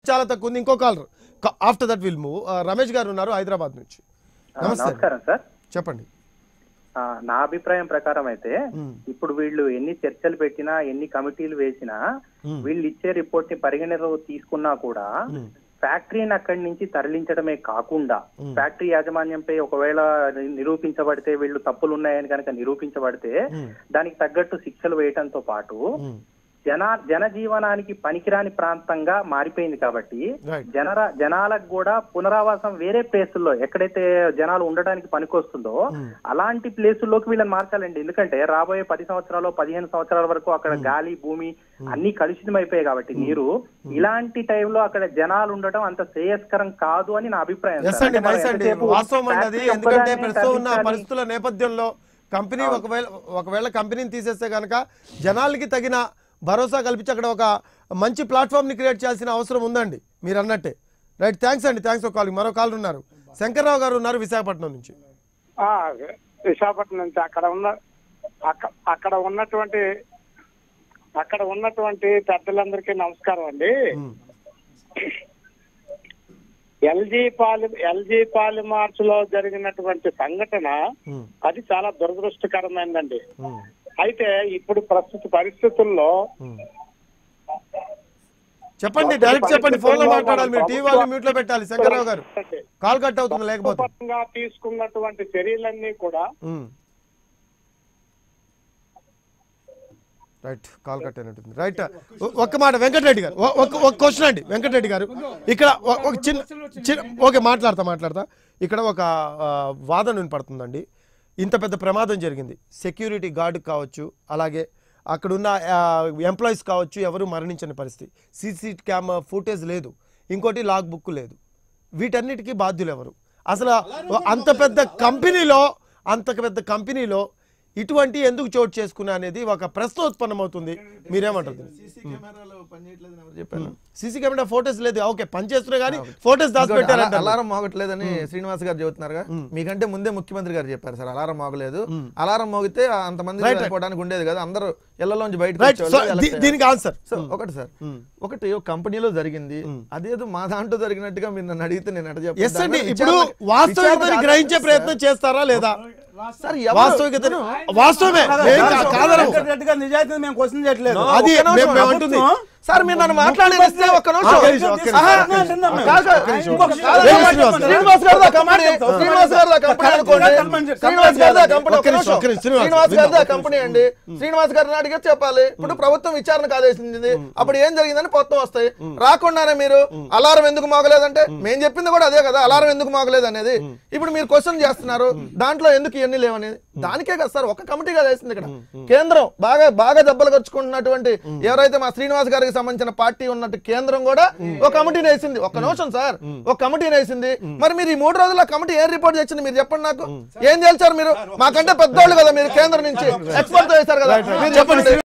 చాలా తక్కువ ఉంది ఇంకో caller after that will move Ramesh garu ఉన్నారు హైదరాబాద్ నుంచి ఆ, నమస్తే నమస్కారం సార్ చెప్పండి ఆ, నా అభిప్రాయం ప్రకారం అయితే మ్మ్. ఇప్పుడు వీళ్ళు ఎన్ని చర్చలు పెట్టినా ఎన్ని కమిటీలు వేసినా మ్మ్. వీళ్ళు ఇచ్చే రిపోర్ట్ ని పరిగణలో తీసుకున్నా కూడా మ్మ్. ఫ్యాక్టరీని అక్కడి నుంచి తరలించడమే కాకుండా మ్మ్. ఫ్యాక్టరీ యాజమాన్యంపై ఒకవేళ ని- నిరూపించబడితే వీళ్ళు తప్పులు ఉన్నాయని కనుక నిరూపించబడితే మ్మ్. దానికి తగ్గట్టు శిక్షలు వేయటంతో పాటు మ్మ్. జన జనజీవనానికి పనికిరాని ప్రాంతంగా మారిపోయింది కాబట్టి Right. జనర జనాలకు కూడా పునరావాసం వేరే ప్లేసుల్లో ఎక్కడైతే జనాలు ఉండడానికి పనికొస్తుందో Hmm. అలాంటి ప్లేసుల్లోకి వీళ్ళని మార్చాలండి ఎందుకంటే రాబోయే పది సంవత్సరాలు పదిహేను సంవత్సరాల వరకు అక్కడ గాలి భూమి అన్ని కలుషితం అయిపోయాయి కాబట్టి నీరు ఇలాంటి టైంలో అక్కడ జనాలు ఉండటం అంత శ్రేయస్కరం కాదు అని నా అభిప్రాయం ఎస్ సార్. అండి అంటే మనం నైస్ అండి ఎంతసేపు వాస్తవం అండి అది ఫ్యాక్టరీ ఎందుకంటే ఒక్కదాన్నే ప్రస్తుతం ఉన్న తరలించాలి. పరిస్థితుల నేపథ్యంలో కంపెనీ ఒకవేళ ఒకవేళ కంపెనీని తీసేస్తే కనుక జనాలకి తగిన భరోసా కల్పించి అక్కడ ఒక మంచి ప్లాట్ఫామ్ ని క్రియేట్ చేయాల్సిన అవసరం ఉందండి మీరు అన్నట్టే రైట్ థ్యాంక్స్ అండి థ్యాంక్స్ ఫర్ కాలింగ్ మరో కాల్ ఉన్నారు శంకర్రావు గారు ఉన్నారు విశాఖపట్నం నుంచి ఆ, విశాఖపట్నం నుంచి అక్కడ ఉన్న అక్క- అక్కడ ఉన్నటువంటి అక్కడ ఉన్నటువంటి పెద్దలందరికీ నమస్కారం అండి ఉమ్, ఎల్జీ పాలి ఎల్జీ పాలిమార్చ్ లో జరిగినటువంటి సంఘటన ఉమ్, అది చాలా దురదృష్టకరమైందండి ఉమ్, అయితే ఇప్పుడు ప్రస్తుత పరిస్థితుల్లో ఉమ్. చెప్పండి డైరెక్ట్ చెప్పండి ఫోన్ లో మాట్లాడాలి మీరు టీవీ వాళ్ళు మ్యూట్ లో పెట్టాలి శంకర్రావు గారు కాల్ కట్ అవుతుంది లేకపోతే ప్రభుత్వంగా తీసుకున్నటువంటి చర్యలన్నీ కూడా ఉమ్. రైట్ కాల్ కట్ అయినట్టుంది రైట్ ఒ- ఒక్క మాట వెంకటరెడ్డి గారు ఒ- ఒక్క ఒక క్వశ్చన్ అండి వెంకటరెడ్డి గారు ఇక్కడ ఒ- ఒక చిన్న చిన్న ఓకే మాట్లాడతా మాట్లాడతా ఇక్కడ ఒక ఆ, వాదన వినపడుతుందండి ఇంత పెద్ద ప్రమాదం జరిగింది సెక్యూరిటీ గార్డు కావచ్చు అలాగే అక్కడున్న ఎంప్లాయీస్ కావచ్చు ఎవరు మరణించని పరిస్థితి సీసీ క్యామ్ ఫుటేజ్ లేదు ఇంకోటి లాగ్ బుక్ లేదు వీటన్నిటికీ బాధ్యులు ఎవరు అసలు అంత పెద్ద కంపెనీలో అంత పెద్ద కంపెనీలో ఇటువంటి ఎందుకు చోటు చేసుకున్నా అనేది ఒక ప్రశ్న ఉత్పన్నమవుతుంది మీరేమంటారు సీసీ కెమెరా ఫోటోస్ లేదు ఓకే పని చేస్తున్నా కానీ ఫోటోస్ దాచిపెట్టారంట అలారం మోగట్లేదని శ్రీనివాస్ గారు చెబుతున్నారుగా మీకంటే ముందే ముఖ్యమంత్రి గారు చెప్పారు సార్ అలారం మోగలేదు అలారం మోగితే అంతమంది Right, right. చనిపోవడానికి ఉండేది కదా అందరూ ఇళ్లలోంచి బయటకు రైట్ వచ్చేవాళ్ళు, సో elect దీనికి ఆన్సర్ సో ఒకటి సార్ ఒకటి ఒక కంపెనీలో జరిగింది అదేదో మా దాంట్లో జరిగినట్టుగా మీరు నన్ను అడిగితే నేను ఎట చెప్తాను? ఎస్ అండి దాని ఇప్పుడు విచారణ- వాస్తవికతని విచారణ గ్రహించే కాదు ప్రయత్నం చేస్తారా లేదా సార్ ఎవరు- వాస్తవికతని వాస్తవమే మేము కా- కాదనము. వెంకటరెడ్డి గారి నిజాయితీని మేము క్వశ్చన్ చేయట్లేదు అది ఒక్క నిమిషం, మేము- మేము అంటుంది సార్ మీరు నన్ను మాట్లాడేస్తే ఒక్క నిమిషం ఒక్క నిమిషం, ఒక్క నిమిషం. ఆహా, ఒక్క నిమిషం. కాదు, ఇంకొక కాదు, లేదు, శ్రీనివాస్ శ్రీనివాస్ గారు. శ్రీనివాస్ గారు దా కంపెనీ చెప్తాం. శ్రీనివాస్ గారు దా కంపెనీ అనుకోండి కంపెనీ చెప్తాం. శ్రీనివాస్ గారు దా కంపెనీ ఒక్క ఒక్క నిమిషం, నిమిషం. ఒక్క నిమిషం. శ్రీనివాస్ శ్రీనివాస్ గారు దా విందాం. కంపెనీ అండి శ్రీనివాస్ గారిని అడిగే చెప్పాలి ఇప్పుడు ప్రభుత్వం విచారణకు ఆదేశించింది అప్పుడు ఏం జరిగిందని మొత్తం వస్తాయి రాకుండానే మీరు అలారం ఎందుకు మోగలేదంటే మేము చెప్పింది కూడా అదే కదా అలారం ఎందుకు మోగలేదు అనేది ఇప్పుడు మీరు క్వశ్చన్ చేస్తున్నారు దాంట్లో ఎందుకు ఇవన్నీ లేవనేది దానికే కదా సార్ ఒక కమిటీ కదా వేసింది ఇక్కడ కేంద్రం బాగా బాగా దెబ్బలు ఖర్చుకుంటున్నటువంటి ఎవరైతే మా శ్రీనివాస్ గారికి సంబంధించిన పార్టీ ఉన్నట్టు కేంద్రం కూడా ఒక కమిటీని వేసింది ఒక నిమిషం సార్ ఒక కమిటీని వేసింది మరి మీరు ఈ మూడు రోజుల కమిటీ ఏం రిపోర్ట్ చేసింది మీరు చెప్పండి నాకు ఏం చేశారు మీరు మాకంటే పెద్దోళ్ళు కదా మీరు కేంద్రం నుంచి ఎక్స్పర్ట్ వేశారు కదా మీరు చెప్పండి